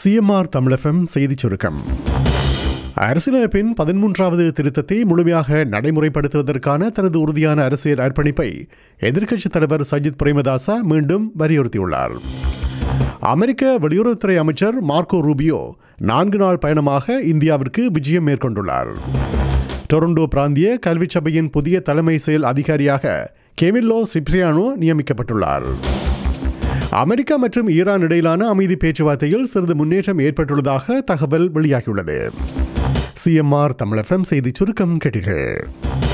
CMR தமிழகம் செய்திச் சுருக்கம் அரசியலமைப்பின் பதிமூன்றாவது திருத்தத்தை முழுமையாக நடைமுறைப்படுத்துவதற்கான தனது உறுதியான அரசியல் அர்ப்பணிப்பை எதிர்க்கட்சித் தலைவர் சஜித் பிரேமதாசா மீண்டும் வலியுறுத்தியுள்ளார் அமெரிக்க வெளியுறவுத்துறை அமைச்சர் மார்க்கோ ரூபியோ நான்கு நாள் பயணமாக இந்தியாவிற்கு விஜயம் மேற்கொண்டுள்ளார் டொரண்டோ பிராந்திய கல்விச் சபையின் புதிய தலைமை செயல் அதிகாரியாக கெமில்லோ சிப்ரியானோ நியமிக்கப்பட்டுள்ளார் அமெரிக்கா மற்றும் ஈரான் இடையிலான அமைதி பேச்சுவார்த்தையில் சிறிது முன்னேற்றம் ஏற்பட்டுள்ளதாக தகவல் வெளியாகியுள்ளது சிஎம்ஆர் தமிழகம் செய்திச் சுருக்கம் கேட்டீர்கள்